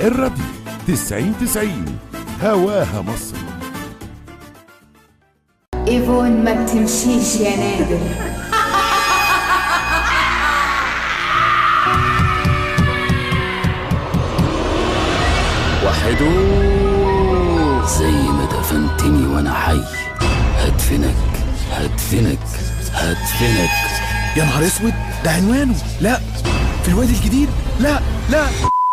الراديو 90 90 هواها مصر ايفون ما بتمشيش يا نادر وحدو زي ما دفنتني وانا حي هدفنك هدفنك هدفنك يا نهار اسود ده عنوانه لا في الوادي الجديد لا لا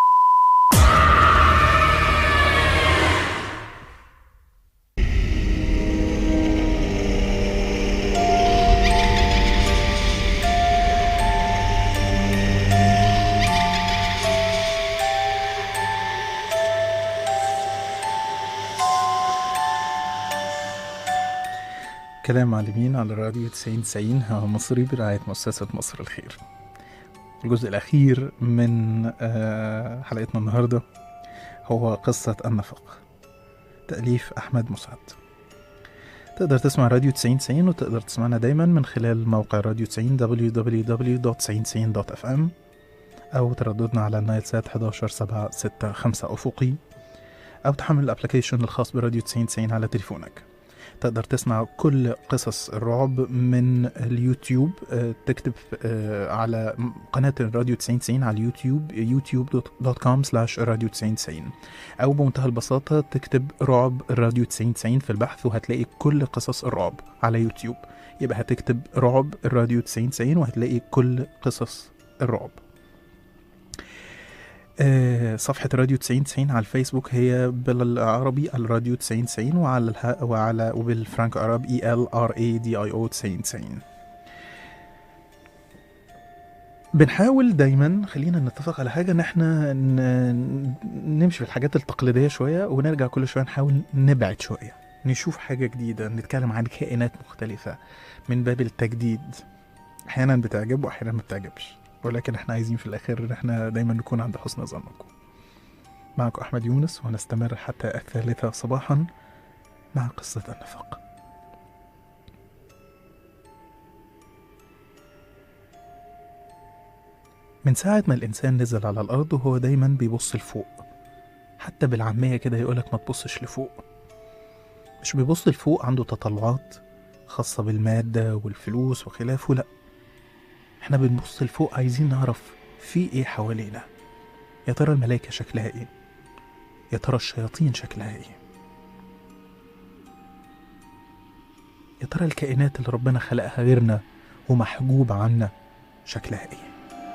كلام معلمين على الراديو 90 90 هو مصري برعاية مؤسسة مصر الخير الجزء الأخير من آه، حلقتنا النهاردة هو قصة النفق تأليف أحمد مسعد تقدر تسمع راديو 90 90 وتقدر تسمعنا دايما من خلال موقع راديو 90 www.9090.fm أو ترددنا على النايل سات 11 7 6 5 أفقي أو تحمل الأبليكيشن الخاص براديو 90 90 على تليفونك تقدر تسمع كل قصص الرعب من اليوتيوب آه، تكتب آه، على قناة الراديو 9090 على اليوتيوب youtube.com slash راديو 9090 أو بمنتهى البساطة تكتب رعب الراديو 9090 في البحث وهتلاقي كل قصص الرعب على يوتيوب يبقى هتكتب رعب الراديو 9090 وهتلاقي كل قصص الرعب آه، صفحة راديو 9090 على الفيسبوك هي بالعربي الراديو 9090 وعلى الها وعلى وبالفرانكو عرب اي ال ار اي دي اي او 9090 بنحاول دايما خلينا نتفق على حاجة ان احنا ن- نمشي في الحاجات التقليدية شوية ونرجع كل شوية نحاول نبعد شوية نشوف حاجة جديدة نتكلم عن كائنات مختلفة من باب التجديد احيانا بتعجب واحيانا ما بتعجبش ولكن احنا عايزين في الاخر ان احنا دايما نكون عند حسن ظنكم معكم احمد يونس ونستمر حتى الثالثة صباحا مع قصة النفق من ساعة ما الإنسان نزل على الأرض وهو دايما بيبص لفوق حتى بالعامية كده يقولك ما تبصش لفوق مش بيبص لفوق عنده تطلعات خاصة بالمادة والفلوس وخلافه لأ احنا بنبص لفوق عايزين نعرف في ايه حوالينا يا ترى الملائكة شكلها ايه يا ترى الشياطين شكلها ايه يا ترى الكائنات اللي ربنا خلقها غيرنا ومحجوب عنا شكلها ايه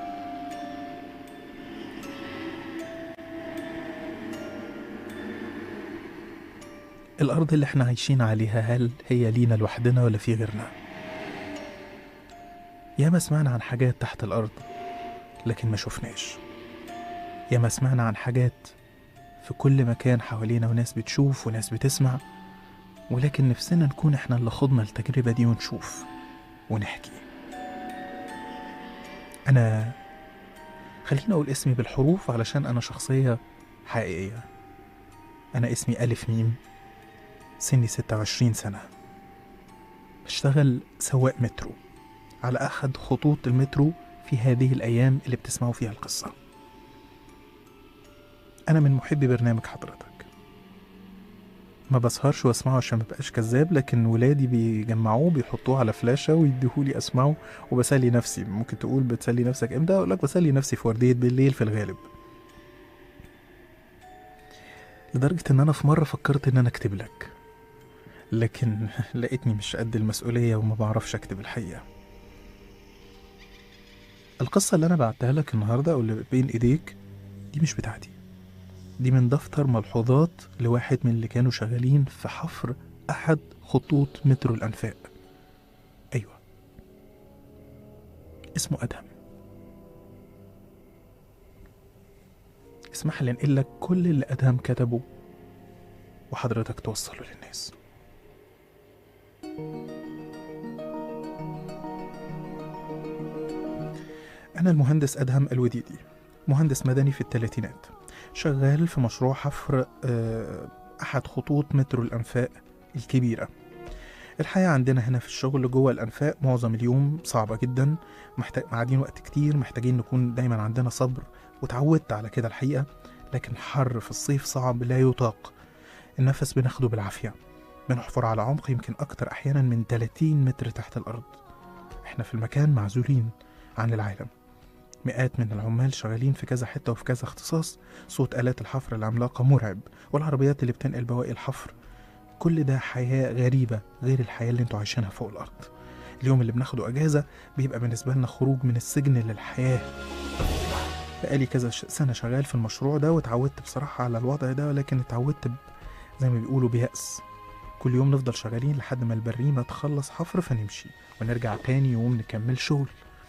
الأرض اللي احنا عايشين عليها هل هي لينا لوحدنا ولا في غيرنا؟ ياما سمعنا عن حاجات تحت الأرض لكن ما شفناش ياما سمعنا عن حاجات في كل مكان حوالينا وناس بتشوف وناس بتسمع ولكن نفسنا نكون احنا اللي خضنا التجربة دي ونشوف ونحكي أنا خليني أقول اسمي بالحروف علشان أنا شخصية حقيقية أنا اسمي ألف ميم سني ستة وعشرين سنة بشتغل سواق مترو على أحد خطوط المترو في هذه الأيام اللي بتسمعوا فيها القصة أنا من محبي برنامج حضرتك ما بسهرش واسمعه عشان مبقاش كذاب لكن ولادي بيجمعوه بيحطوه على فلاشة ويديهولي اسمعه وبسلي نفسي ممكن تقول بتسلي نفسك امتى اقول لك بسلي نفسي في وردية بالليل في الغالب لدرجة ان انا في مرة فكرت ان انا اكتب لك لكن لقيتني مش قد المسؤولية وما بعرفش اكتب الحقيقة القصة اللي أنا بعتها لك النهاردة أو اللي بين إيديك دي مش بتاعتي دي من دفتر ملحوظات لواحد من اللي كانوا شغالين في حفر أحد خطوط مترو الأنفاق أيوة اسمه أدهم اسمح لي انقل لك كل اللي أدهم كتبه وحضرتك توصله للناس أنا المهندس أدهم الوديدي مهندس مدني في الثلاثينات شغال في مشروع حفر آه، أحد خطوط مترو الأنفاق الكبيرة الحياة عندنا هنا في الشغل جوه الأنفاق معظم اليوم صعبة جدا محتاج قاعدين وقت كتير محتاجين نكون دايما عندنا صبر وتعودت على كده الحقيقة لكن الحر في الصيف صعب لا يطاق النفس بناخده بالعافية بنحفر على عمق يمكن أكتر أحيانا من 30 متر تحت الأرض احنا في المكان معزولين عن العالم مئات من العمال شغالين في كذا حتة وفي كذا اختصاص صوت آلات الحفر العملاقة مرعب والعربيات اللي بتنقل بواقي الحفر كل ده حياة غريبة غير الحياة اللي انتوا عايشينها فوق الأرض اليوم اللي بناخده أجازة بيبقى بالنسبة لنا خروج من السجن للحياة بقالي كذا ش- سنة شغال في المشروع ده واتعودت بصراحة على الوضع ده ولكن اتعودت ب- زي ما بيقولوا بيأس كل يوم نفضل شغالين لحد ما البريمة تخلص حفر فنمشي ونرجع تاني يوم نكمل شغل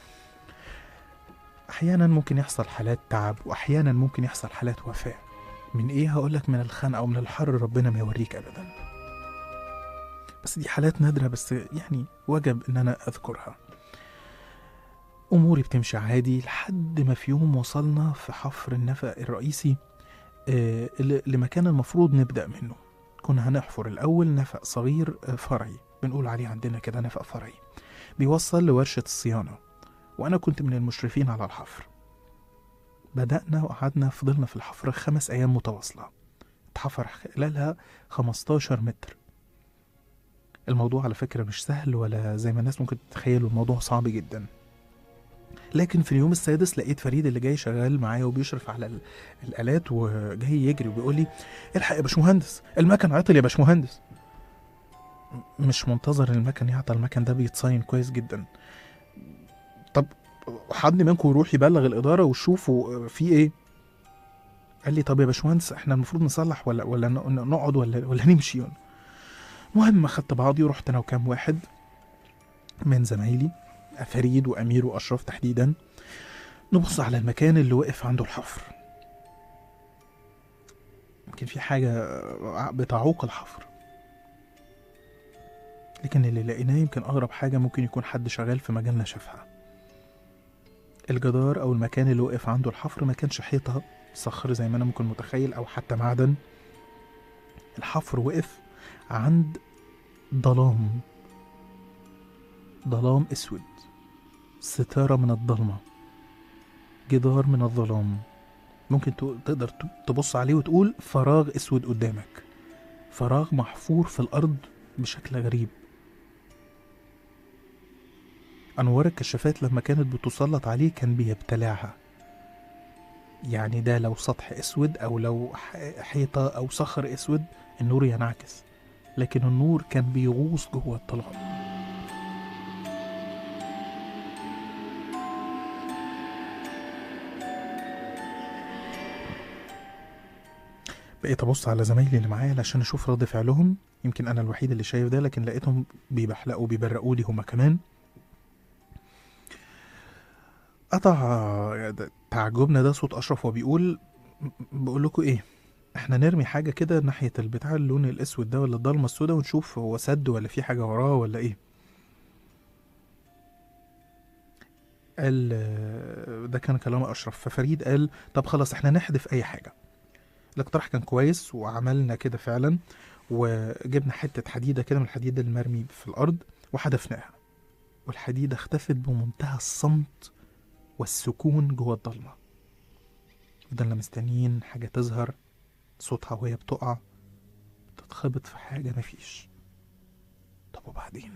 أحيانا ممكن يحصل حالات تعب وأحيانا ممكن يحصل حالات وفاة من إيه هقولك من الخنقة ومن الحر ربنا ما يوريك أبدا بس دي حالات نادرة بس يعني وجب إن أنا أذكرها أموري بتمشي عادي لحد ما في يوم وصلنا في حفر النفق الرئيسي آه، ل- لمكان المفروض نبدأ منه كنا هنحفر الأول نفق صغير آه، فرعي بنقول عليه عندنا كده نفق فرعي بيوصل لورشة الصيانة وأنا كنت من المشرفين على الحفر بدأنا وقعدنا فضلنا في الحفر خمس أيام متواصلة اتحفر خلالها 15 متر الموضوع على فكرة مش سهل ولا زي ما الناس ممكن تتخيلوا الموضوع صعب جدا لكن في اليوم السادس لقيت فريد اللي جاي شغال معايا وبيشرف على ال- الآلات وجاي يجري وبيقول لي الحق يا باشمهندس المكن عطل يا باشمهندس م- مش منتظر ان المكن يعطل المكن ده بيتصين كويس جدا طب حد منكم يروح يبلغ الإدارة وشوفوا في ايه قال لي طب يا باشمهندس احنا المفروض نصلح ولا ولا ن- نقعد ولا ولا نمشي المهم خدت بعضي ورحت انا وكام واحد من زمايلي فريد وامير واشرف تحديدا نبص على المكان اللي وقف عنده الحفر يمكن في حاجة بتعوق الحفر لكن اللي لقيناه يمكن أغرب حاجة ممكن يكون حد شغال في مجالنا شافها الجدار أو المكان اللي وقف عنده الحفر ما كانش حيطة صخر زي ما أنا ممكن متخيل أو حتى معدن الحفر وقف عند ظلام ظلام اسود ستارة من الضلمة جدار من الظلام ممكن تو- تقدر ت- تبص عليه وتقول فراغ اسود قدامك فراغ محفور في الارض بشكل غريب انوار الكشافات لما كانت بتسلط عليه كان بيبتلعها يعني ده لو سطح اسود او لو ح- حيطه او صخر اسود النور ينعكس لكن النور كان بيغوص جوه الظلام بقيت ابص على زمايلي اللي معايا علشان اشوف رد فعلهم يمكن انا الوحيد اللي شايف ده لكن لقيتهم بيبحلقوا بيبرقوا لي هما كمان قطع تعجبنا ده صوت اشرف وبيقول بقول لكم ايه احنا نرمي حاجه كده ناحيه البتاع اللون الاسود ده ولا الضلمه السوداء ونشوف هو سد ولا في حاجه وراه ولا ايه قال ده كان كلام اشرف ففريد قال طب خلاص احنا نحذف اي حاجه الاقتراح كان كويس وعملنا كده فعلا وجبنا حته حديده كده من الحديد المرمي في الارض وحذفناها والحديده اختفت بمنتهى الصمت والسكون جوه الضلمه فضلنا مستنيين حاجه تظهر صوتها وهي بتقع تتخبط في حاجه مفيش طب وبعدين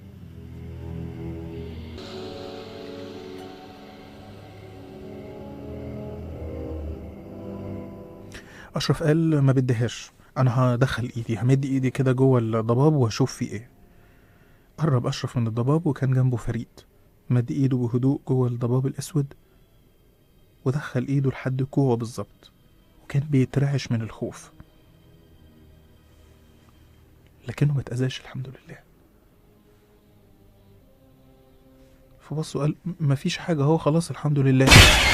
اشرف قال ما بديهاش انا هدخل ايدي همد ايدي كده جوه الضباب واشوف في ايه قرب اشرف من الضباب وكان جنبه فريد مد ايده بهدوء جوه الضباب الاسود ودخل ايده لحد كوعه بالظبط وكان بيترعش من الخوف لكنه ما اتأذاش الحمد لله فبص وقال "م- مفيش حاجة هو خلاص الحمد لله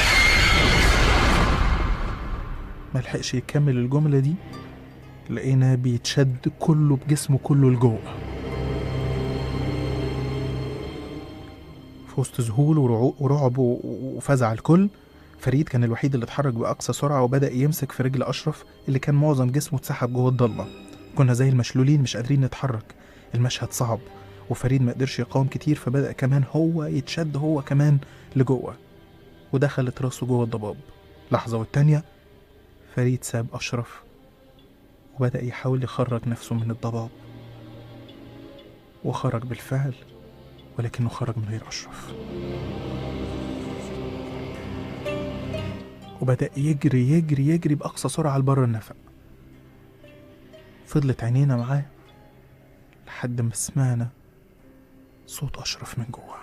ما لحقش يكمل الجملة دي لقينا بيتشد كله بجسمه كله لجوه في وسط ذهول ورعو- ورعب و- وفزع الكل فريد كان الوحيد اللي اتحرك بأقصى سرعة وبدأ يمسك في رجل أشرف اللي كان معظم جسمه اتسحب جوه الضلمة كنا زي المشلولين مش قادرين نتحرك المشهد صعب وفريد ما قدرش يقاوم كتير فبدأ كمان هو يتشد هو كمان لجوه ودخلت راسه جوه الضباب لحظة والتانية فريد ساب أشرف وبدأ يحاول يخرج نفسه من الضباب وخرج بالفعل ولكنه خرج من غير أشرف وبدأ يجري يجري يجري بأقصى سرعة لبر النفق فضلت عينينا معاه لحد ما سمعنا صوت أشرف من جوه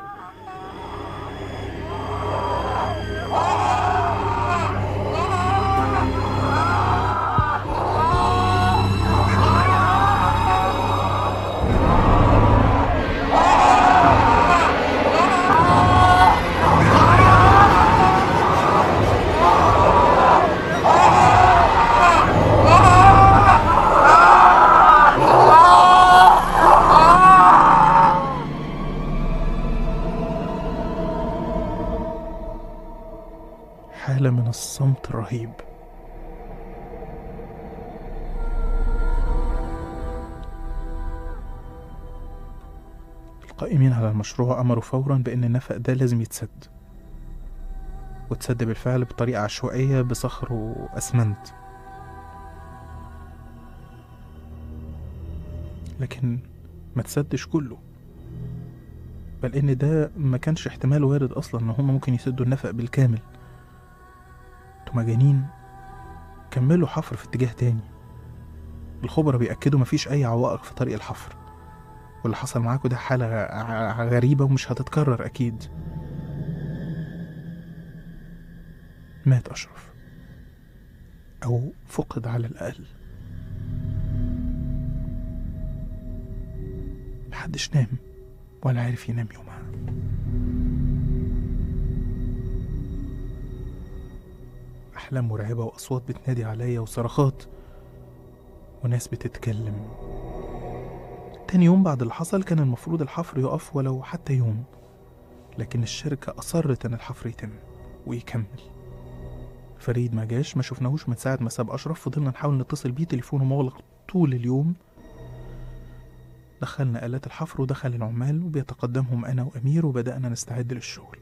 حالة من الصمت الرهيب القائمين على المشروع أمروا فورا بأن النفق ده لازم يتسد واتسد بالفعل بطريقة عشوائية بصخر وأسمنت لكن ما تسدش كله بل ان ده ما كانش احتمال وارد اصلا ان هم ممكن يسدوا النفق بالكامل انتوا مجانين كملوا حفر في اتجاه تاني الخبراء بيأكدوا مفيش أي عوائق في طريق الحفر واللي حصل معاكوا ده حالة ع- غريبة ومش هتتكرر أكيد مات أشرف أو فقد على الأقل محدش نام ولا عارف ينام يومها أحلام مرعبة وأصوات بتنادي عليا وصرخات وناس بتتكلم تاني يوم بعد اللي حصل كان المفروض الحفر يقف ولو حتى يوم لكن الشركة أصرت إن الحفر يتم ويكمل فريد ما جاش ما شفناهوش من ساعة ما ساب أشرف فضلنا نحاول نتصل بيه تليفونه مغلق طول اليوم دخلنا آلات الحفر ودخل العمال وبيتقدمهم أنا وأمير وبدأنا نستعد للشغل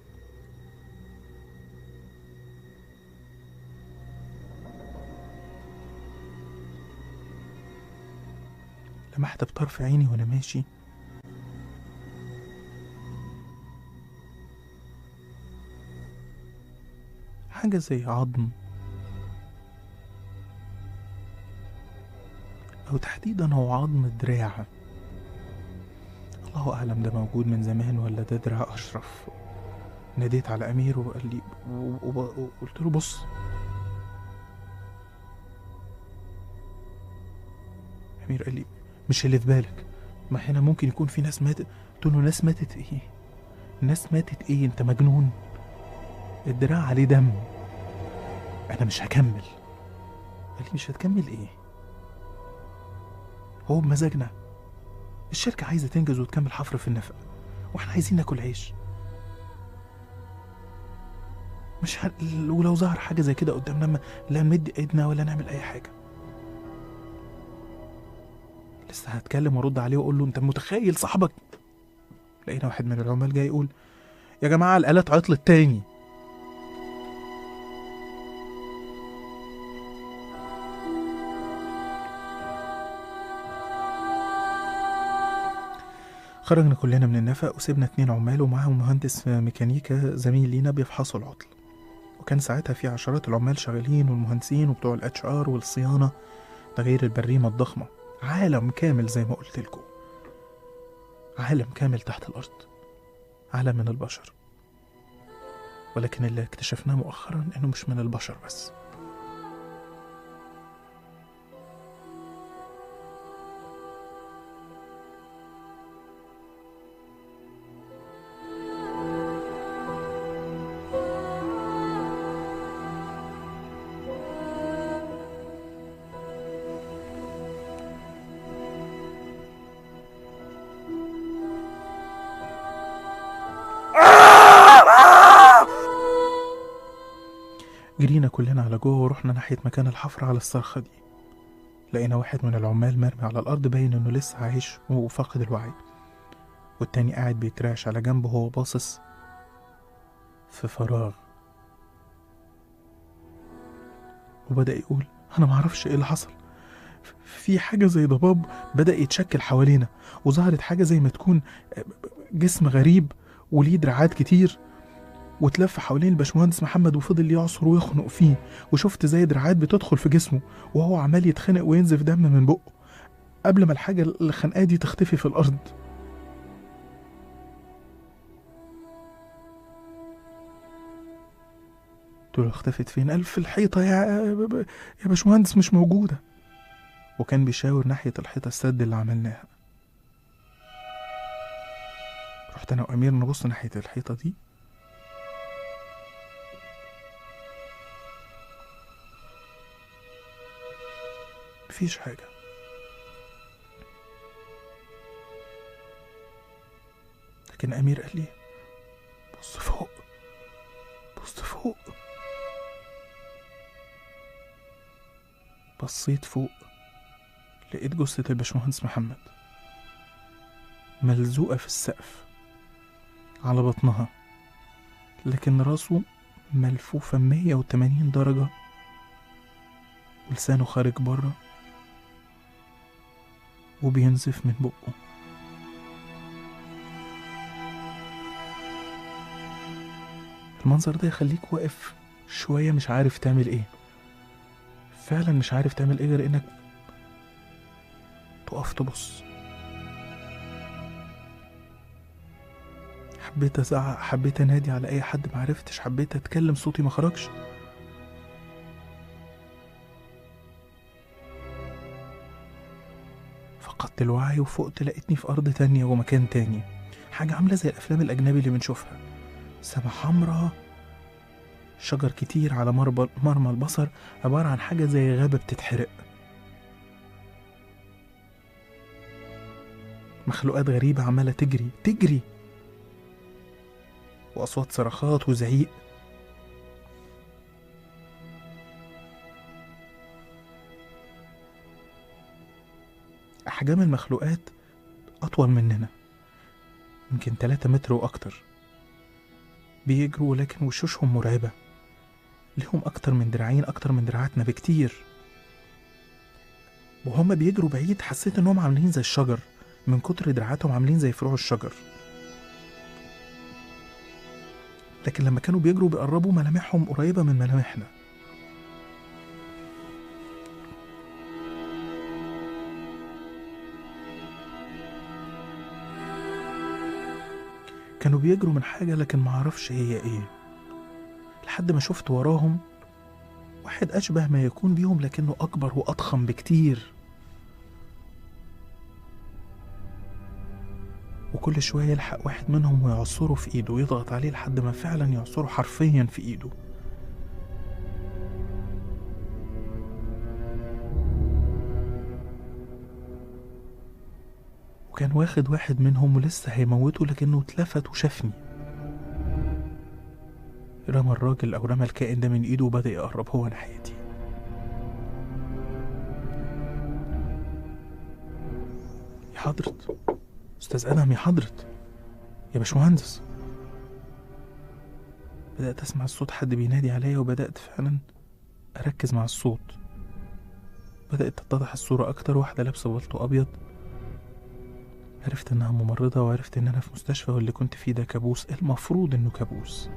لمحت بطرف عيني وأنا ماشي حاجة زي عظم أو تحديدا هو عظم دراع الله أعلم ده موجود من زمان ولا ده دراع أشرف ناديت على أمير وقال لي و- و- وقلت له بص أمير قال لي مش اللي في بالك ما هنا ممكن يكون في ناس ماتت قلت له ناس ماتت ايه ناس ماتت ايه انت مجنون الدراع عليه دم انا مش هكمل قال لي مش هتكمل ايه هو بمزاجنا الشركة عايزة تنجز وتكمل حفر في النفق واحنا عايزين ناكل عيش مش ه... ولو ظهر حاجة زي كده قدامنا ما لا نمد ايدنا ولا نعمل اي حاجة لسه هتكلم وارد عليه واقول له انت متخيل صاحبك لقينا واحد من العمال جاي يقول يا جماعة الآلات عطلت تاني خرجنا كلنا من النفق وسيبنا اتنين عمال ومعاهم مهندس ميكانيكا زميل لينا بيفحصوا العطل وكان ساعتها في عشرات العمال شغالين والمهندسين وبتوع الاتش ار والصيانة ده غير البريمة الضخمة عالم كامل زي ما قلت لكم عالم كامل تحت الأرض عالم من البشر ولكن اللي اكتشفناه مؤخرا انه مش من البشر بس جرينا كلنا على جوه ورحنا ناحية مكان الحفر على الصرخة دي لقينا واحد من العمال مرمي على الأرض باين إنه لسه عايش وفاقد الوعي والتاني قاعد بيترعش على جنبه وهو باصص في فراغ وبدأ يقول أنا معرفش إيه اللي حصل في حاجة زي ضباب بدأ يتشكل حوالينا وظهرت حاجة زي ما تكون جسم غريب وليه دراعات كتير واتلف حوالين الباشمهندس محمد وفضل يعصر ويخنق فيه وشفت زي دراعات بتدخل في جسمه وهو عمال يتخنق وينزف دم من بقه قبل ما الحاجة الخنقة دي تختفي في الأرض قلت له اختفت فين؟ قال في الحيطة يا يا باشمهندس مش موجودة وكان بيشاور ناحية الحيطة السد اللي عملناها رحت أنا وأمير نبص ناحية الحيطة دي مفيش حاجة لكن أمير قال لي بص فوق بص فوق بصيت فوق لقيت جثة الباشمهندس محمد ملزوقة في السقف على بطنها لكن راسه ملفوفة 180 درجة ولسانه خارج بره وبينزف من بقه المنظر ده يخليك واقف شوية مش عارف تعمل ايه فعلا مش عارف تعمل ايه غير انك تقف تبص حبيت ازعق حبيت انادي على اي حد معرفتش حبيت اتكلم صوتي ما خرجش فقدت الوعي وفقت لقيتني في ارض تانية ومكان تاني حاجة عاملة زي الافلام الاجنبي اللي بنشوفها سما حمراء شجر كتير على مربى مرمى البصر عبارة عن حاجة زي غابة بتتحرق مخلوقات غريبة عمالة تجري تجري وأصوات صرخات وزعيق أحجام المخلوقات أطول مننا يمكن تلاتة متر وأكتر بيجروا لكن وشوشهم مرعبة ليهم أكتر من دراعين أكتر من دراعاتنا بكتير وهم بيجروا بعيد حسيت إنهم عاملين زي الشجر من كتر دراعاتهم عاملين زي فروع الشجر لكن لما كانوا بيجروا بيقربوا ملامحهم قريبة من ملامحنا كانوا بيجروا من حاجة لكن معرفش هي ايه لحد ما شفت وراهم واحد أشبه ما يكون بيهم لكنه أكبر وأضخم بكتير وكل شوية يلحق واحد منهم ويعصره في إيده ويضغط عليه لحد ما فعلا يعصره حرفيا في إيده وكان واخد واحد منهم ولسه هيموته لكنه اتلفت وشافني رمى الراجل أو رمى الكائن ده من إيده وبدأ يقرب هو ناحيتي يا حضرة أستاذ أدم يا حضرة يا باشمهندس بدأت أسمع الصوت حد بينادي عليا وبدأت فعلا أركز مع الصوت بدأت تتضح الصورة أكتر واحدة لابسة بلطو أبيض عرفت إنها ممرضة وعرفت إن أنا في مستشفى واللي كنت فيه ده كابوس المفروض إنه كابوس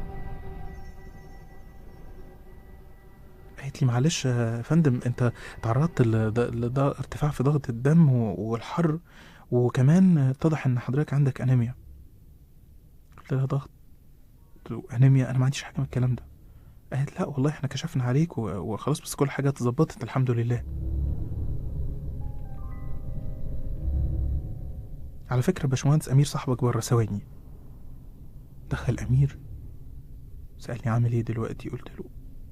قالت لي معلش يا فندم انت تعرضت لده لده ارتفاع في ضغط الدم و- والحر وكمان اتضح ان حضرتك عندك انيميا قلت لها ضغط وانيميا انا ما عنديش حاجه من الكلام ده قالت لا والله احنا كشفنا عليك و- وخلاص بس كل حاجه اتظبطت الحمد لله على فكره باشمهندس امير صاحبك بره ثواني دخل امير سالني عامل ايه دلوقتي قلت له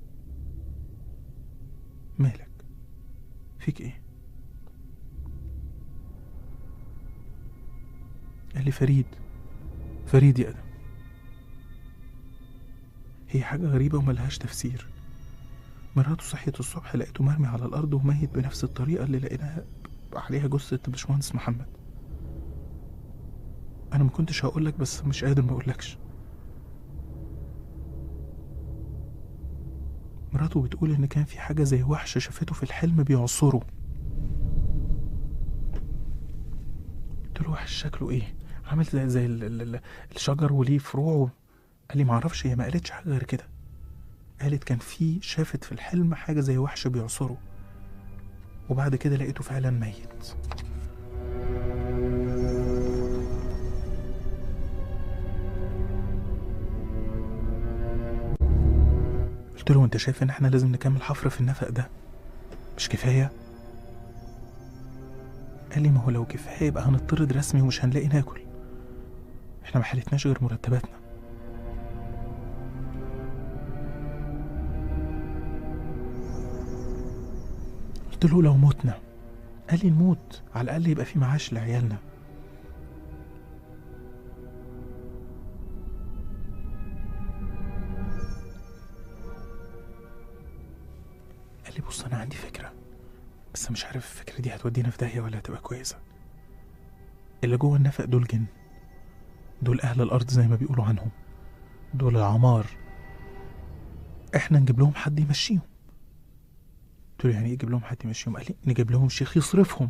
مالك فيك ايه قال لي فريد فريد يا ادم هي حاجة غريبة وملهاش تفسير مراته صحيت الصبح لقيته مرمي على الأرض وميت بنفس الطريقة اللي لقيناها عليها جثة الباشمهندس محمد أنا ما كنتش هقولك بس مش قادر ما أقولكش مراته بتقول إن كان في حاجة زي وحش شافته في الحلم بيعصره قلت له وحش شكله إيه؟ عامل زي زي ال- ال- ال- الشجر وليه فروع قال لي معرفش هي ما قالتش حاجة غير كده قالت كان في شافت في الحلم حاجة زي وحش بيعصره وبعد كده لقيته فعلا ميت قلت له انت شايف ان احنا لازم نكمل حفر في النفق ده مش كفاية قال لي ما هو لو كفاية يبقى هنطرد رسمي ومش هنلاقي ناكل احنا ما حلتناش غير مرتباتنا قلت له لو متنا قال لي نموت على الأقل يبقى في معاش لعيالنا قال لي بص أنا عندي فكرة بس مش عارف الفكرة دي هتودينا في داهية ولا هتبقى كويسة اللي جوه النفق دول جن دول أهل الأرض زي ما بيقولوا عنهم دول العمار احنا نجيب لهم حد يمشيهم قلت له يعني ايه نجيب لهم حد يمشيهم قال لي نجيب لهم شيخ يصرفهم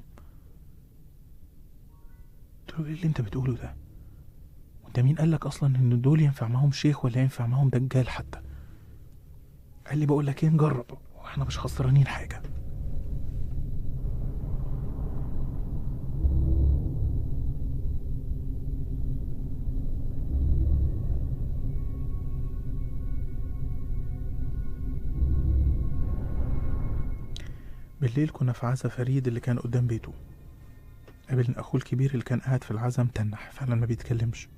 قلت له ايه اللي انت بتقوله ده وانت مين قال لك اصلا ان دول ينفع معاهم شيخ ولا ينفع معاهم دجال حتى قال لي بقول لك ايه نجرب واحنا مش خسرانين حاجه بالليل كنا في عزا فريد اللي كان قدام بيته قابلنا أخوه الكبير اللي كان قاعد في العزا متنح فعلا ما بيتكلمش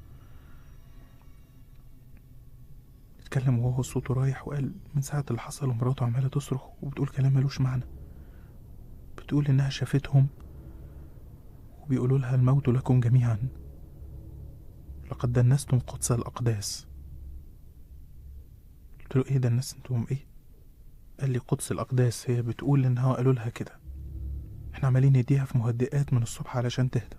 اتكلم وهو صوته رايح وقال من ساعة اللي حصل ومراته عمالة تصرخ وبتقول كلام ملوش معنى بتقول إنها شافتهم وبيقولوا لها الموت لكم جميعا لقد دنستم قدس الأقداس قلت له إيه دنستم إيه قال لي قدس الأقداس هي بتقول إنها قالوا لها كده احنا عمالين نديها في مهدئات من الصبح علشان تهدى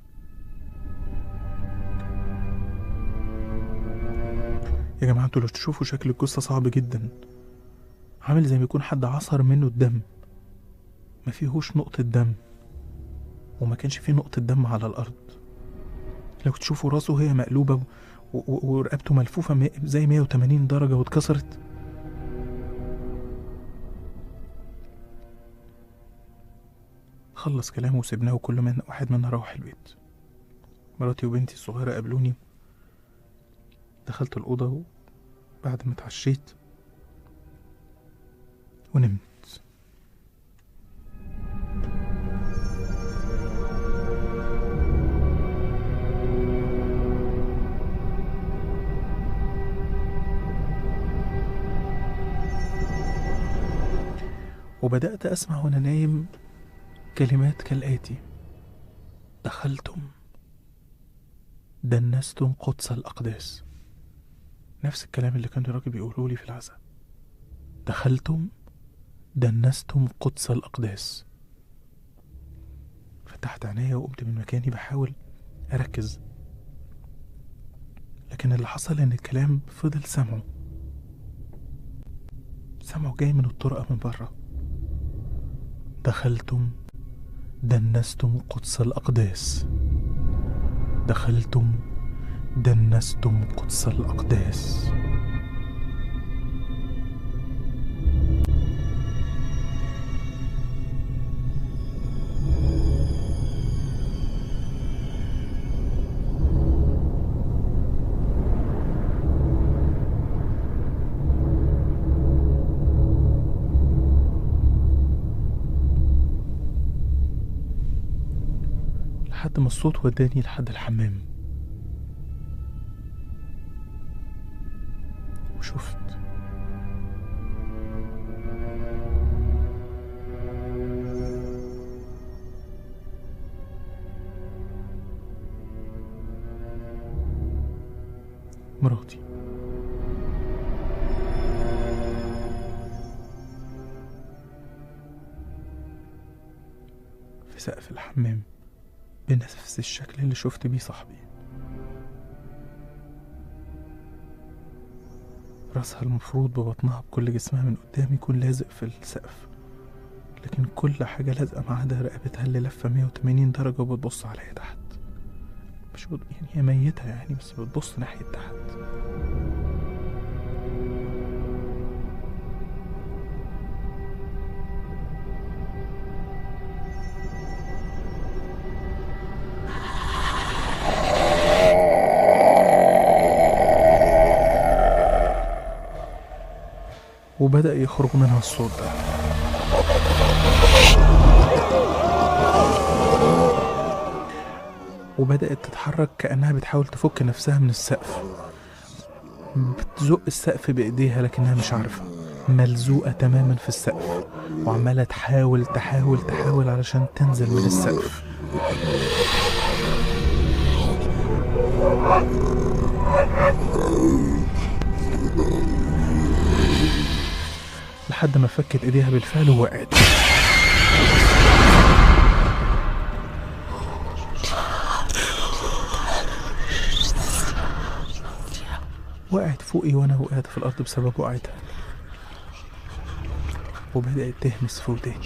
يا جماعة انتوا لو تشوفوا شكل الجثة صعب جدا عامل زي ما يكون حد عصر منه الدم ما فيهوش نقطة دم وما كانش فيه نقطة دم على الأرض لو تشوفوا راسه هي مقلوبة و- و- ورقبته ملفوفة مي- زي 180 درجة واتكسرت خلص كلامه وسبناه وكل من واحد منا روح البيت مراتي وبنتي الصغيرة قابلوني دخلت الأوضة بعد ما اتعشيت ونمت وبدأت أسمع وأنا نايم كلمات كالآتي دخلتم دنستم قدس الأقداس نفس الكلام اللي كان الراجل بيقوله لي في العزاء دخلتم دنستم قدس الأقداس فتحت عينيا وقمت من مكاني بحاول أركز لكن اللي حصل إن الكلام فضل سمعه سمعه جاي من الطرقة من بره دخلتم دنستم قدس الأقداس دخلتم دنستم قدس الأقداس لحد ما الصوت وداني لحد الحمام وشفت مراتي في سقف الحمام بنفس الشكل اللي شفت بيه صاحبي راسها المفروض ببطنها بكل جسمها من قدام يكون لازق في السقف لكن كل حاجة لازقة ما عدا رقبتها اللي لفة 180 درجة وبتبص عليا تحت مش بت... يعني هي ميتة يعني بس بتبص ناحية تحت وبدأ يخرج منها الصوت ده وبدأت تتحرك كأنها بتحاول تفك نفسها من السقف بتزق السقف بإيديها لكنها مش عارفة ملزوقة تماما في السقف وعمالة تحاول تحاول تحاول علشان تنزل من السقف لحد ما فكت ايديها بالفعل ووقعت وقعت فوقي وانا وقعت في الارض بسبب وقعتها وبدأت تهمس في وداني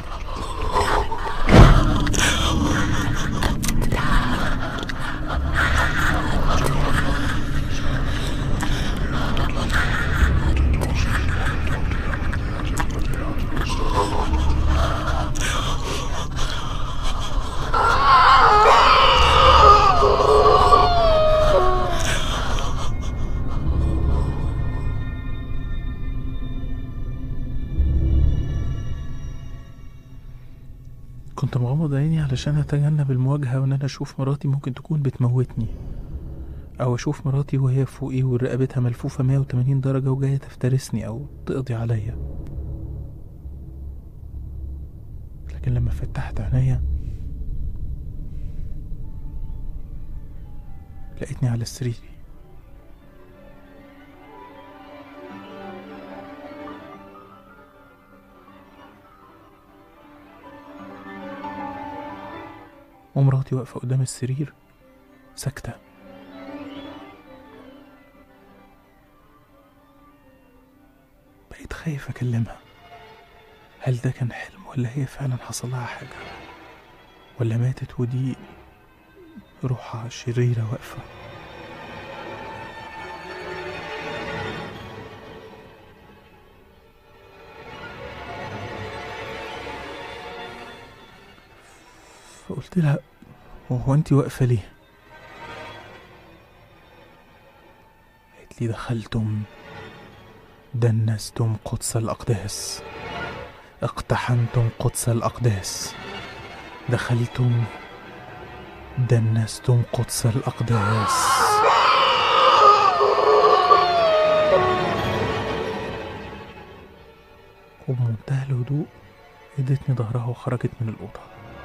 كنت مغمض عيني علشان اتجنب المواجهة وان انا اشوف مراتي ممكن تكون بتموتني او اشوف مراتي وهي فوقي ورقبتها ملفوفة 180 درجة وجاية تفترسني او تقضي عليا لكن لما فتحت عينيا لقيتني على السرير ومراتي واقفة قدام السرير ساكتة بقيت خايف أكلمها هل ده كان حلم ولا هي فعلا حصل لها حاجة ولا ماتت ودي روحها شريرة واقفة فقلت لها هو انت واقفة ليه؟ قالت لي دخلتم دنستم قدس الأقداس اقتحمتم قدس الأقداس دخلتم دنستم قدس الأقداس وبمنتهى الهدوء ادتني ظهرها وخرجت من الأوضة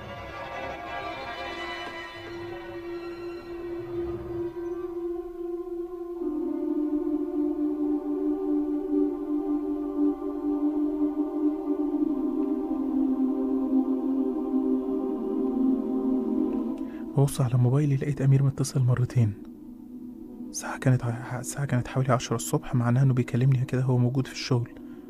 ببص على موبايلي لقيت أمير متصل مرتين الساعة كانت ع- الساعة كانت حوالي عشرة الصبح معناها إنه بيكلمني كده هو موجود في الشغل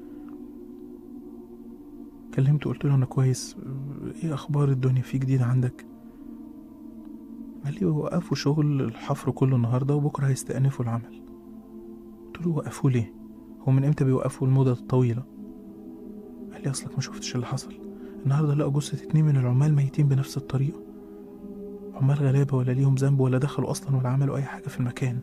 كلمته قلت له أنا كويس إيه أخبار الدنيا في جديد عندك قال لي وقفوا شغل الحفر كله النهاردة وبكرة هيستأنفوا العمل قلت له وقفوه ليه هو من امتى بيوقفوا المدة الطويلة قال لي أصلك ما شفتش اللي حصل النهاردة لقوا جثة اتنين من العمال ميتين بنفس الطريقة عمال غلابة ولا ليهم ذنب ولا دخلوا أصلا ولا عملوا أي حاجة في المكان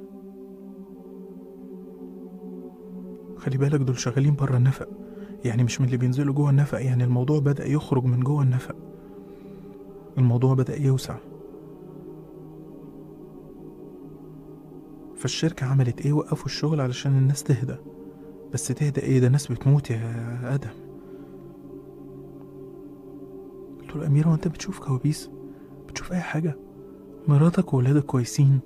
خلي بالك دول شغالين بره النفق يعني مش من اللي بينزلوا جوه النفق يعني الموضوع بدأ يخرج من جوه النفق الموضوع بدأ يوسع فالشركة عملت ايه وقفوا الشغل علشان الناس تهدى بس تهدى ايه ده ناس بتموت يا آدم قلت له أميرة وانت بتشوف كوابيس بتشوف أي حاجة مراتك وولادك كويسين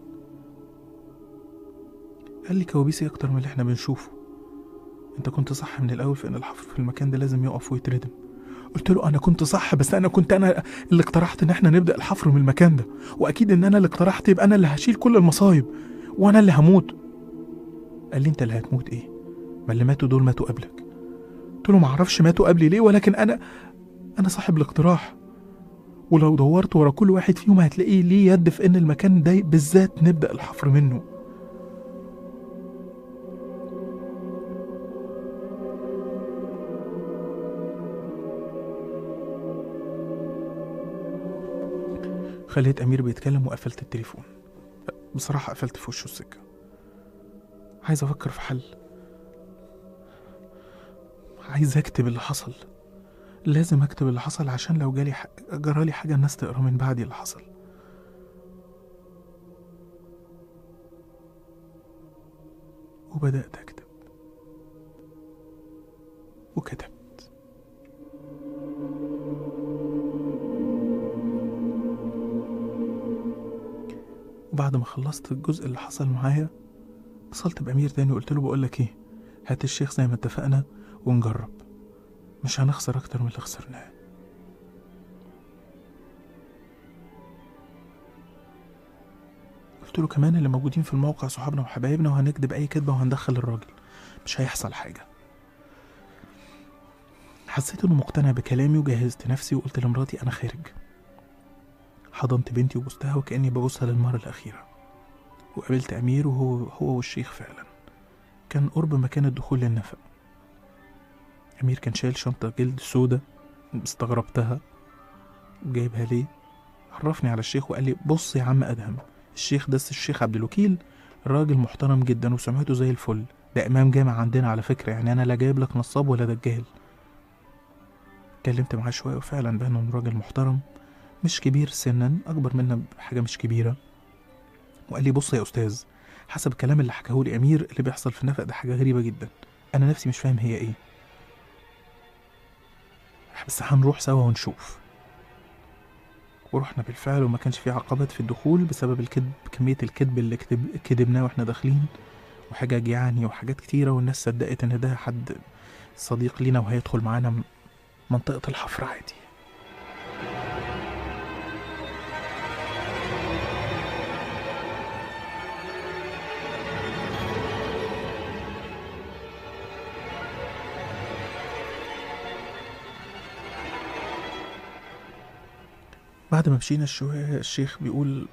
قال لي كوابيسي أكتر من اللي احنا بنشوفه انت كنت صح من الأول في إن الحفر في المكان ده لازم يقف ويتردم قلت له أنا كنت صح بس أنا كنت أنا اللي اقترحت إن احنا نبدأ الحفر من المكان ده وأكيد إن أنا اللي اقترحت يبقى أنا اللي هشيل كل المصايب وأنا اللي هموت قال لي انت اللي هتموت ايه ما اللي ماتوا دول ماتوا قبلك قلت له معرفش ماتوا قبلي ليه ولكن انا انا صاحب الاقتراح ولو دورت ورا كل واحد فيهم هتلاقيه ليه يد في ان المكان ده بالذات نبدا الحفر منه خليت امير بيتكلم وقفلت التليفون بصراحه قفلت في وشه السكه عايز افكر في حل عايز اكتب اللي حصل لازم اكتب اللي حصل عشان لو جالي ح... جرالي حاجه الناس تقرا من بعدي اللي حصل وبدات اكتب وكتبت وبعد ما خلصت الجزء اللي حصل معايا اتصلت بأمير تاني وقلت له بقول لك ايه هات الشيخ زي ما اتفقنا ونجرب مش هنخسر اكتر من اللي خسرناه قلت له كمان اللي موجودين في الموقع صحابنا وحبايبنا وهنكدب اي كدبه وهندخل الراجل مش هيحصل حاجه حسيت انه مقتنع بكلامي وجهزت نفسي وقلت لمراتي انا خارج حضنت بنتي وبوستها وكاني ببوسها للمره الاخيره وقابلت امير وهو هو والشيخ فعلا كان قرب مكان الدخول للنفق امير كان شايل شنطه جلد سودا استغربتها جايبها ليه عرفني على الشيخ وقال لي بص يا عم ادهم الشيخ ده الشيخ عبد الوكيل راجل محترم جدا وسمعته زي الفل ده امام جامع عندنا على فكره يعني انا لا جايب لك نصاب ولا دجال اتكلمت معاه شويه وفعلا بان انه راجل محترم مش كبير سنا اكبر منا بحاجه مش كبيره وقال لي بص يا استاذ حسب الكلام اللي حكاه لي امير اللي بيحصل في النفق ده حاجه غريبه جدا انا نفسي مش فاهم هي ايه بس هنروح سوا ونشوف ورحنا بالفعل وما كانش في عقبات في الدخول بسبب الكذب كمية الكذب اللي كتب كدبناه واحنا داخلين وحاجات يعني وحاجات كتيرة والناس صدقت ان ده حد صديق لينا وهيدخل معانا م- منطقة الحفر عادي بعد ما مشينا شوية الشيخ بيقول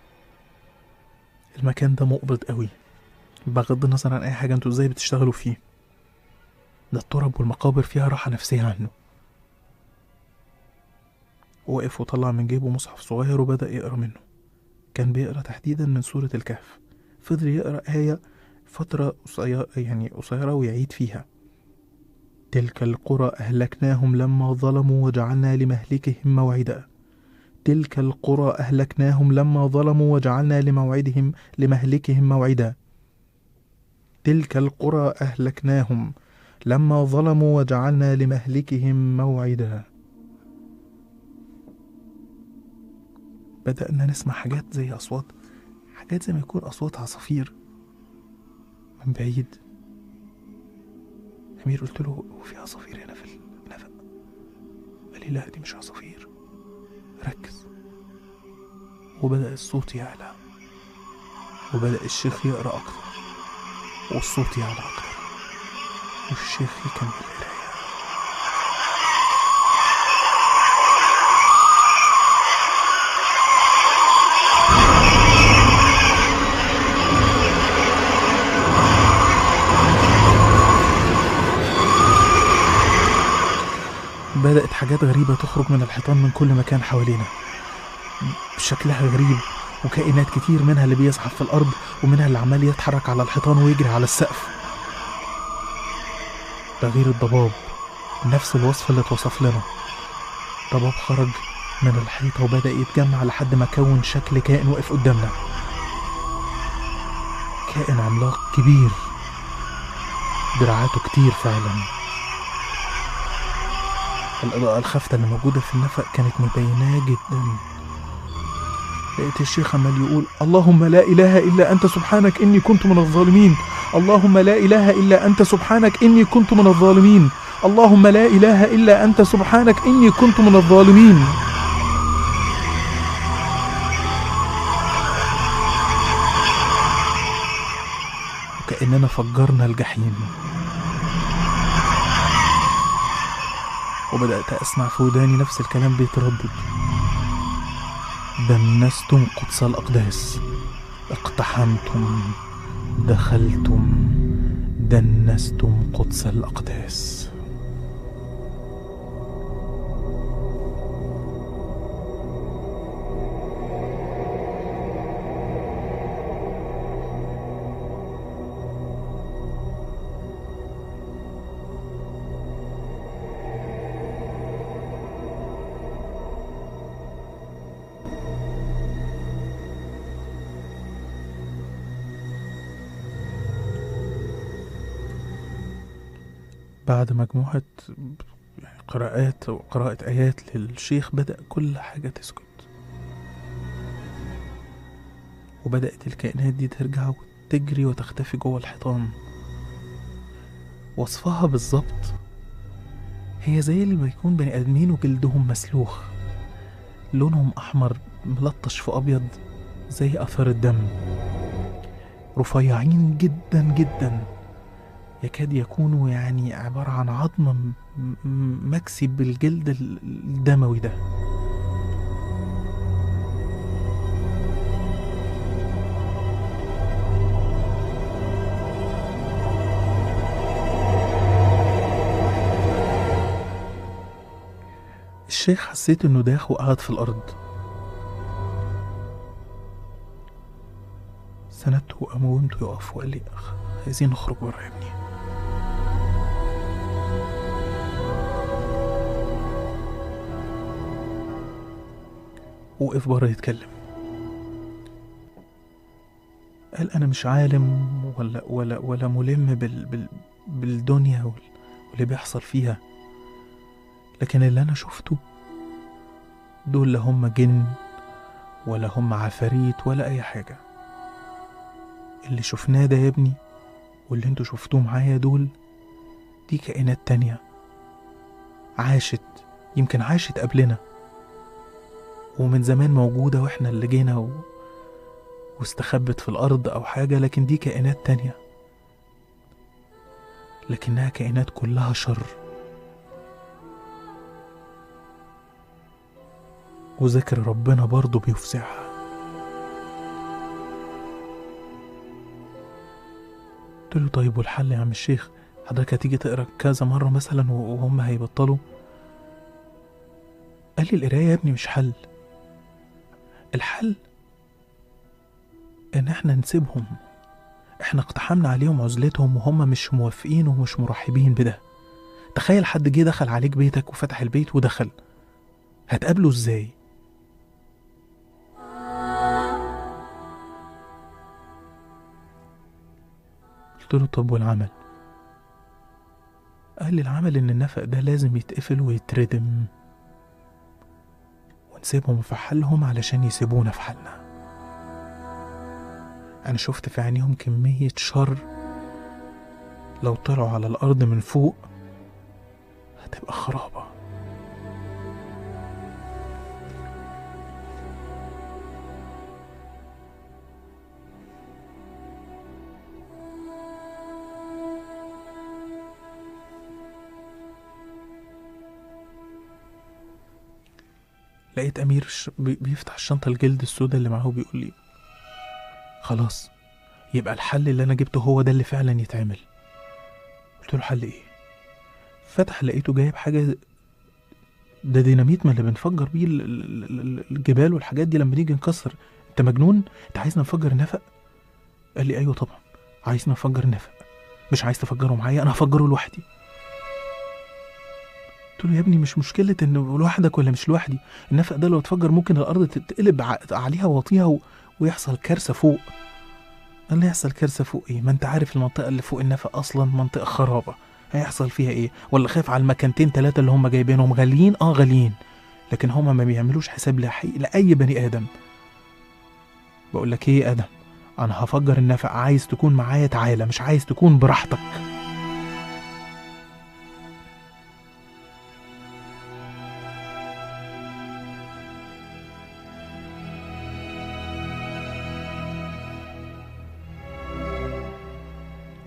المكان ده مقبض قوي بغض النظر عن اي حاجة انتوا ازاي بتشتغلوا فيه ده التراب والمقابر فيها راحة نفسية عنه وقف وطلع من جيبه مصحف صغير وبدأ يقرأ منه كان بيقرأ تحديدا من سورة الكهف فضل يقرأ آية فترة قصيرة يعني قصيرة ويعيد فيها تلك القرى أهلكناهم لما ظلموا وجعلنا لمهلكهم موعدا تلك القرى أهلكناهم لما ظلموا وجعلنا لموعدهم لمهلكهم موعدا تلك القرى أهلكناهم لما ظلموا وجعلنا لمهلكهم موعدا بدأنا نسمع حاجات زي أصوات حاجات زي ما يكون أصوات عصافير من بعيد أمير قلت له هو في عصافير هنا في النفق قال لي لا دي مش عصافير ركز وبدأ الصوت يعلى وبدأ الشيخ يقرأ أكتر والصوت يعلى أكتر والشيخ يكمل القراية بدأت حاجات غريبة تخرج من الحيطان من كل مكان حوالينا شكلها غريب وكائنات كتير منها اللي بيزحف في الأرض ومنها اللي عمال يتحرك على الحيطان ويجري على السقف ده غير الضباب نفس الوصف اللي اتوصف لنا ضباب خرج من الحيطة وبدأ يتجمع لحد ما كون شكل كائن واقف قدامنا كائن عملاق كبير دراعاته كتير فعلا الإضاءة الخافتة اللي موجودة في النفق كانت مبينة جدا لقيت الشيخ عمال يقول اللهم لا إله إلا أنت سبحانك إني كنت من الظالمين اللهم لا إله إلا أنت سبحانك إني كنت من الظالمين اللهم لا إله إلا أنت سبحانك إني كنت من الظالمين إننا فجرنا الجحيم وبدأت أسمع في وداني نفس الكلام بيتردد دنستم قدس الأقداس اقتحمتم دخلتم دنستم قدس الأقداس بعد مجموعة قراءات وقراءة آيات للشيخ بدأ كل حاجة تسكت وبدأت الكائنات دي ترجع وتجري وتختفي جوه الحيطان وصفها بالظبط هي زي اللي بيكون بني آدمين وجلدهم مسلوخ لونهم أحمر ملطش في أبيض زي أثر الدم رفيعين جدا جدا يكاد يكونوا يعني عبارة عن عظم م- م- مكسي بالجلد ال- الدموي ده الشيخ حسيت انه داخ وقعد في الارض سندته وقومته يقف وقال لي "أخ، عايزين نخرج بره يا ابني وقف بره يتكلم قال انا مش عالم ولا ولا ولا ملم بال بال بالدنيا وال- واللي بيحصل فيها لكن اللي انا شفته دول لا هم جن ولا هم عفاريت ولا اي حاجه اللي شفناه ده يا ابني واللي انتوا شفتوه معايا دول دي كائنات تانية عاشت يمكن عاشت قبلنا ومن زمان موجودة واحنا اللي جينا و... واستخبت في الأرض أو حاجة لكن دي كائنات تانية لكنها كائنات كلها شر وذكر ربنا برضه بيفزعها قلت له طيب والحل يا عم الشيخ حضرتك هتيجي تقرا كذا مرة مثلا وهم هيبطلوا قال لي القراية يا ابني مش حل الحل ان احنا نسيبهم احنا اقتحمنا عليهم عزلتهم وهم مش موافقين ومش مرحبين بده تخيل حد جه دخل عليك بيتك وفتح البيت ودخل هتقابله ازاي قلت له طب والعمل قال لي العمل ان النفق ده لازم يتقفل ويتردم ونسيبهم في حالهم علشان يسيبونا في حالنا انا شفت في عينيهم كمية شر لو طلعوا على الارض من فوق هتبقى خرابة لقيت امير ش- بي- بيفتح الشنطه الجلد السوداء اللي معاه وبيقول لي خلاص يبقى الحل اللي انا جبته هو ده اللي فعلا يتعمل قلت له حل ايه فتح لقيته جايب حاجه ده ديناميت ما اللي بنفجر بيه ال- ال- ال- الجبال والحاجات دي لما نيجي نكسر انت مجنون انت عايزنا نفجر النفق قال لي ايوه طبعا عايزنا نفجر النفق مش عايز تفجره معايا انا هفجره لوحدي قلت له يا ابني مش مشكلة انه لوحدك ولا مش لوحدي النفق ده لو اتفجر ممكن الارض تتقلب ع- عليها واطيها و... ويحصل كارثة فوق قال لي يحصل كارثة فوق ايه ما انت عارف المنطقة اللي فوق النفق اصلا منطقة خرابة هيحصل فيها ايه ولا خايف على المكانتين ثلاثة اللي هم جايبينهم غاليين اه غاليين لكن هم ما بيعملوش حساب لحي... لأي بني آدم بقول لك ايه يا آدم انا هفجر النفق عايز تكون معايا تعالى مش عايز تكون براحتك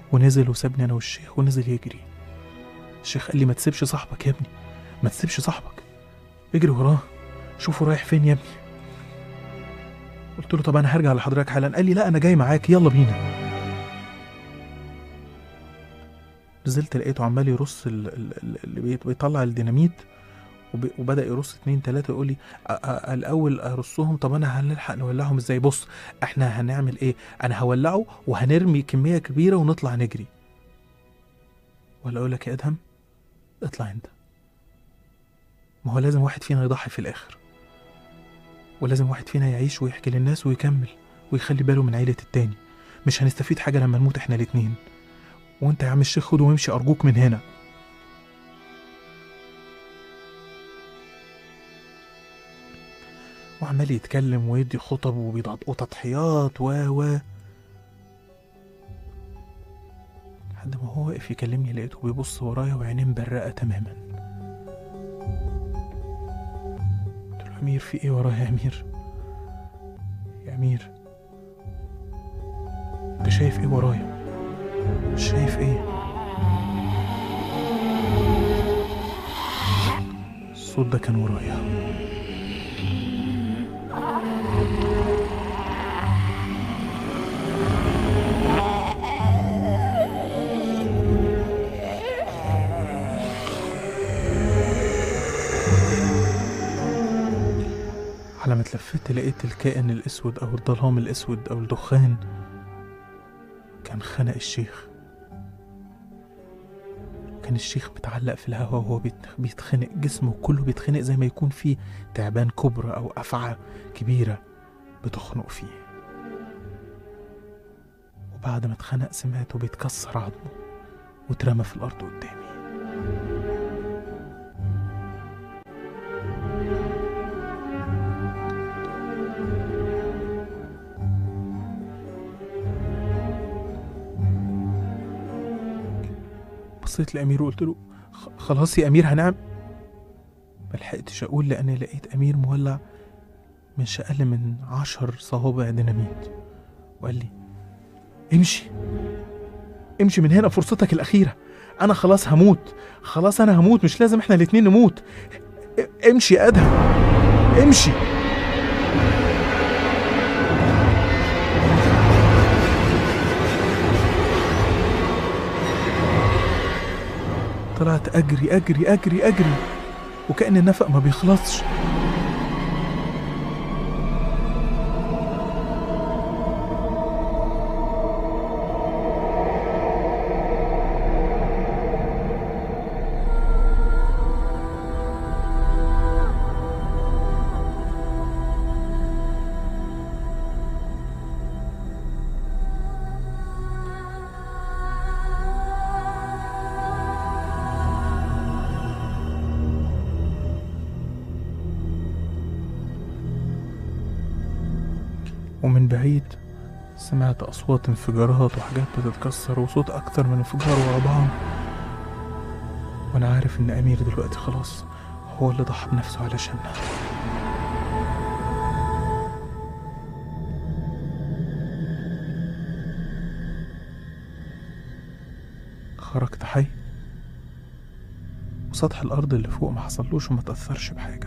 ونزل وسابني انا والشيخ ونزل يجري الشيخ قال لي ما تسيبش صاحبك يا ابني ما تسيبش صاحبك اجري وراه شوفه رايح فين يا ابني قلت له طب انا هرجع لحضرتك حالا قال لي لا انا جاي معاك يلا بينا نزلت لقيته عمال يرص ال- ال- ال- اللي بيت- بيطلع الديناميت وب- وبدا يرص اتنين تلاته يقول لي أ- أ- الاول ارصهم طب انا هنلحق نولعهم ازاي بص احنا هنعمل ايه انا هولعه وهنرمي كميه كبيره ونطلع نجري ولا اقول لك يا ادهم اطلع انت ما هو لازم واحد فينا يضحي في الاخر ولازم واحد فينا يعيش ويحكي للناس ويكمل ويخلي باله من عيلة التاني مش هنستفيد حاجة لما نموت احنا الاتنين وانت يا عم الشيخ خد وامشي ارجوك من هنا وعمال يتكلم ويدي خطب وبيضع- وتضحيات و و لحد ما هو واقف يكلمني لقيته بيبص ورايا وعينيه مبرقة تماما قلت له أمير في إيه ورايا يا أمير يا أمير أنت شايف إيه ورايا مش شايف إيه الصوت ده كان ورايا على ما اتلفت لقيت الكائن الأسود أو الظلام الأسود أو الدخان كان خنق الشيخ كان الشيخ متعلق في الهواء وهو بيت- بيتخنق جسمه كله بيتخنق زي ما يكون فيه تعبان كبرى أو أفعى كبيرة بتخنق فيه وبعد ما اتخنق سمعته بيتكسر عظمه واترمى في الأرض قدامي بصيت لأمير وقلت له "خ- خلاص يا أمير هنعمل ملحقتش أقول لأني لقيت أمير مولع مش أقل من عشر صوابع ديناميت وقال لي امشي امشي من هنا فرصتك الأخيرة أنا خلاص هموت خلاص أنا هموت مش لازم إحنا الاتنين نموت ا- امشي يا أدهم امشي طلعت أجري أجري أجري أجري وكأن النفق ما بيخلصش ومن بعيد سمعت أصوات انفجارات وحاجات بتتكسر وصوت أكتر من انفجار ورا بعض وأنا عارف إن أمير دلوقتي خلاص هو اللي ضحى بنفسه علشاننا خرجت حي وسطح الأرض اللي فوق ما حصلوش وما تأثرش بحاجة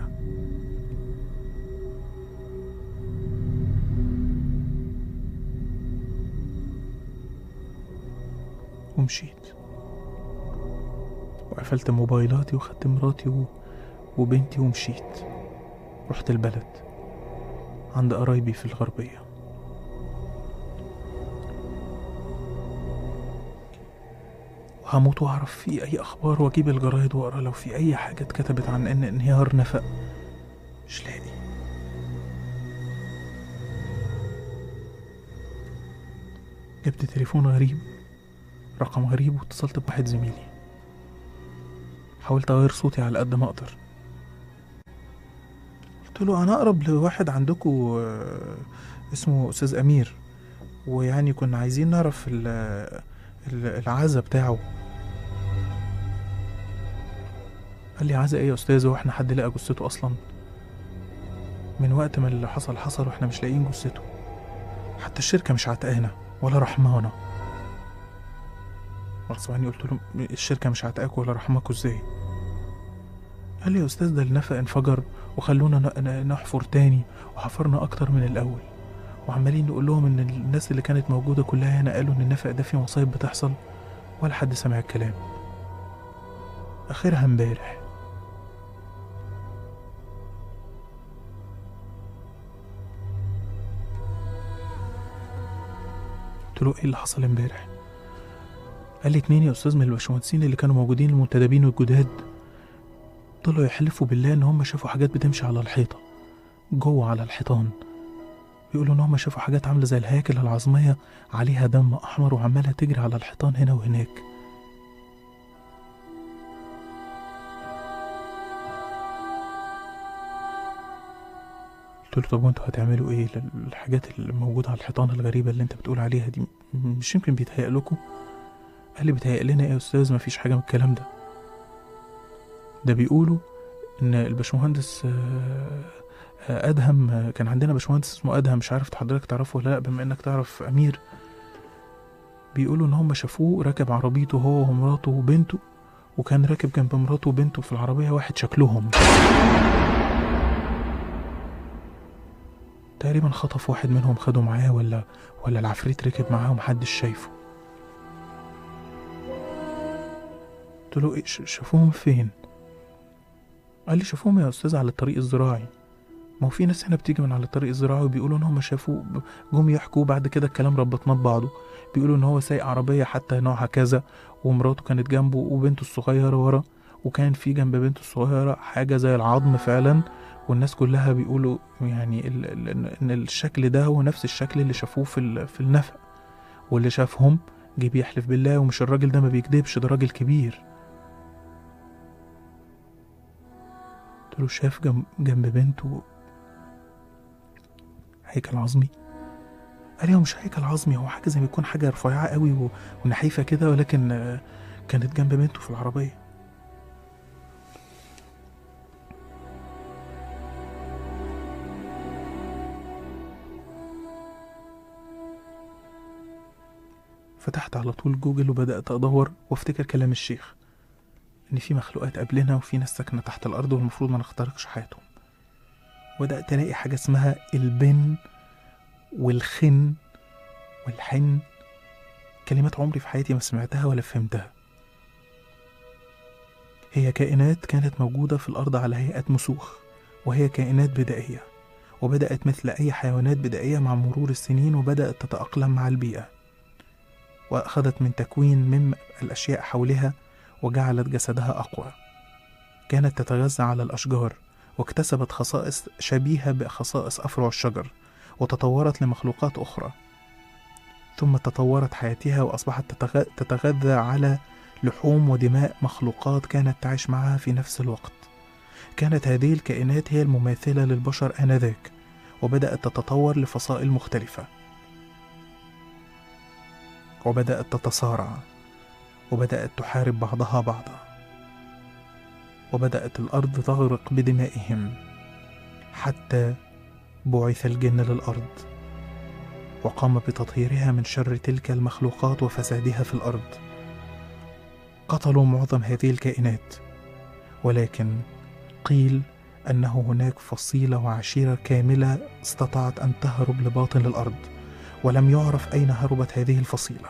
ومشيت وقفلت موبايلاتي وخدت مراتي و... وبنتي ومشيت رحت البلد عند قرايبي في الغربية وهموت واعرف في اي اخبار واجيب الجرايد واقرا لو في اي حاجة اتكتبت عن ان انهيار نفق مش لاقي جبت تليفون غريب رقم غريب واتصلت بواحد زميلي حاولت اغير صوتي على قد ما اقدر قلت له انا اقرب لواحد عندكم اسمه استاذ امير ويعني كنا عايزين نعرف ال- ال- العزا بتاعه قال لي عزا ايه يا استاذ هو احنا حد لقى جثته اصلا من وقت ما اللي حصل حصل واحنا مش لاقيين جثته حتى الشركه مش عتقانه ولا رحمانه غصب عني قلت له الشركة مش هتاكل ولا رحمكوا ازاي قال لي يا أستاذ ده النفق انفجر وخلونا ن- ن- نحفر تاني وحفرنا أكتر من الأول وعمالين نقول لهم إن الناس اللي كانت موجودة كلها هنا قالوا إن النفق ده فيه مصايب بتحصل ولا حد سمع الكلام آخرها امبارح قلت له ايه اللي حصل امبارح قال لي اتنين يا استاذ من الباشمهندسين اللي كانوا موجودين المنتدبين الجداد طلعوا يحلفوا بالله ان هم شافوا حاجات بتمشي على الحيطه جوه على الحيطان بيقولوا ان هم شافوا حاجات عامله زي الهياكل العظميه عليها دم احمر وعماله تجري على الحيطان هنا وهناك قلت له طب وانتوا هتعملوا ايه الحاجات اللي موجوده على الحيطان الغريبه اللي انت بتقول عليها دي م- مش يمكن بيتهيأ لكم قال لي بيتهيأ لنا ايه يا استاذ مفيش حاجه من الكلام ده ده بيقولوا ان الباشمهندس آه، آه، ادهم آه، كان عندنا باشمهندس اسمه ادهم مش عارف حضرتك تعرفه ولا لا بما انك تعرف امير بيقولوا ان هم شافوه راكب عربيته هو ومراته وبنته وكان راكب جنب مراته وبنته في العربيه واحد شكلهم تقريبا خطف واحد منهم خده معاه ولا ولا العفريت ركب معاه ومحدش شايفه قلت له إيه ش- شافوهم فين قال لي شافوهم يا استاذ على الطريق الزراعي ما هو في ناس هنا بتيجي من على الطريق الزراعي وبيقولوا ان هم شافوه ب- جم يحكوا بعد كده الكلام ربطناه ببعضه بيقولوا ان هو سايق عربيه حتى نوعها كذا ومراته كانت جنبه وبنته الصغيره ورا وكان في جنب بنته الصغيره حاجه زي العظم فعلا والناس كلها بيقولوا يعني ال- ال- ان الشكل ده هو نفس الشكل اللي شافوه في ال- في النفق واللي شافهم جه بيحلف بالله ومش الراجل ده ما بيكدبش ده راجل كبير قلت له شاف جنب, جنب بنته هيكل عظمي قال لي هو مش هيكل عظمي هو حاجه زي ما يكون حاجه رفيعه قوي و- ونحيفه كده ولكن آه، كانت جنب بنته في العربيه فتحت على طول جوجل وبدأت أدور وافتكر كلام الشيخ إن في مخلوقات قبلنا وفي ناس ساكنة تحت الأرض والمفروض ما نخترقش حياتهم وبدأت ألاقي حاجة اسمها البن والخن والحن كلمات عمري في حياتي ما سمعتها ولا فهمتها هي كائنات كانت موجودة في الأرض على هيئة مسوخ وهي كائنات بدائية وبدأت مثل أي حيوانات بدائية مع مرور السنين وبدأت تتأقلم مع البيئة وأخذت من تكوين من الأشياء حولها وجعلت جسدها أقوى كانت تتغذى على الأشجار واكتسبت خصائص شبيهة بخصائص أفرع الشجر وتطورت لمخلوقات أخرى ثم تطورت حياتها وأصبحت تتغ- تتغذى على لحوم ودماء مخلوقات كانت تعيش معها في نفس الوقت كانت هذه الكائنات هي المماثلة للبشر آنذاك وبدأت تتطور لفصائل مختلفة وبدأت تتصارع وبدأت تحارب بعضها بعضا وبدأت الأرض تغرق بدمائهم حتى بعث الجن للأرض وقام بتطهيرها من شر تلك المخلوقات وفسادها في الأرض قتلوا معظم هذه الكائنات ولكن قيل أنه هناك فصيلة وعشيرة كاملة استطاعت أن تهرب لباطن الأرض ولم يعرف أين هربت هذه الفصيلة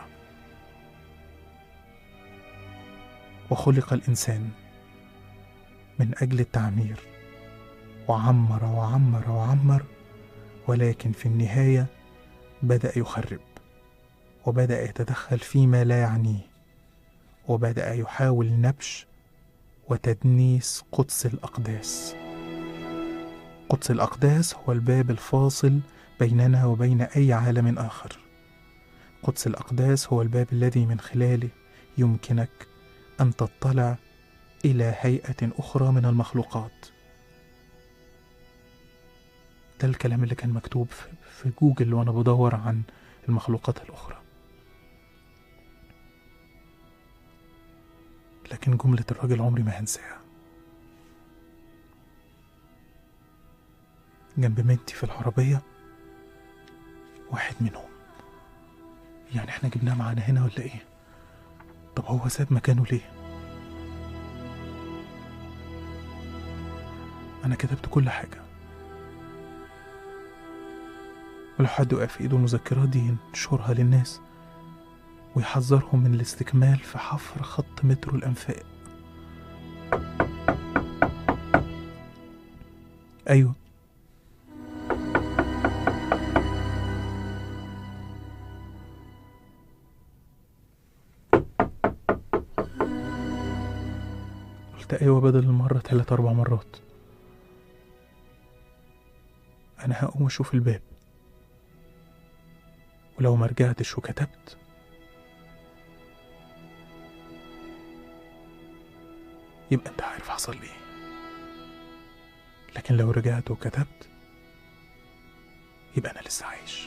وخلق الإنسان من أجل التعمير وعمر وعمر وعمر ولكن في النهاية بدأ يخرب وبدأ يتدخل فيما لا يعنيه وبدأ يحاول نبش وتدنيس قدس الأقداس قدس الأقداس هو الباب الفاصل بيننا وبين أي عالم آخر قدس الأقداس هو الباب الذي من خلاله يمكنك أن تطلع إلى هيئة أخرى من المخلوقات ده الكلام اللي كان مكتوب في- في جوجل وأنا بدور عن المخلوقات الأخرى لكن جملة الراجل عمري ما هنساها جنب بنتي في العربية واحد منهم يعني احنا جبناه معانا هنا ولا ايه طب هو ساب مكانه ليه انا كتبت كل حاجه ولو حد وقع في ايده المذكرات دي ينشرها للناس ويحذرهم من الاستكمال في حفر خط مترو الانفاق ايوه قلت ايوه بدل المرة تلات اربع مرات انا هقوم اشوف الباب ولو ما رجعتش وكتبت يبقى انت عارف حصل لي ايه لكن لو رجعت وكتبت يبقى انا لسه عايش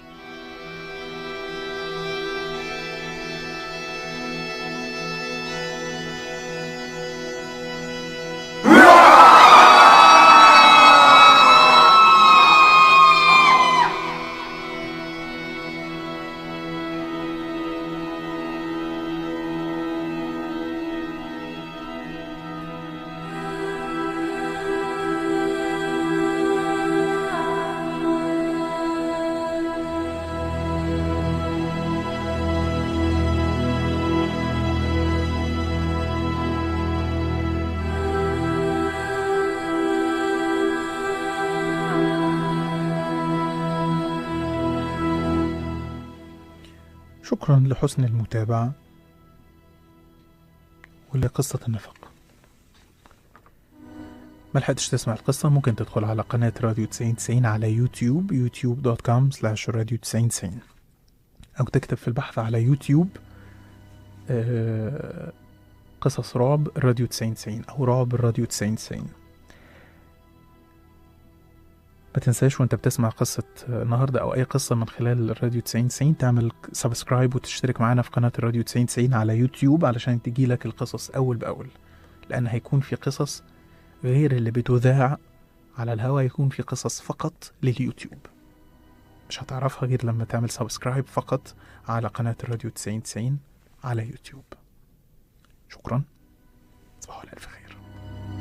شكرا لحسن المتابعة ولقصة النفق ما لحقتش تسمع القصة ممكن تدخل على قناة راديو 9090 على يوتيوب youtube.com slash راديو 9090 أو تكتب في البحث على يوتيوب آه، قصص رعب راديو 9090 أو رعب الراديو 9090 ما تنساش وانت بتسمع قصة النهاردة أو أي قصة من خلال الراديو 9090 تعمل سبسكرايب وتشترك معانا في قناة الراديو 9090 على يوتيوب علشان تجيلك القصص أول بأول لأن هيكون في قصص غير اللي بتذاع على الهوا يكون في قصص فقط لليوتيوب مش هتعرفها غير لما تعمل سبسكرايب فقط على قناة الراديو 9090 على يوتيوب شكرا صباح الألف خير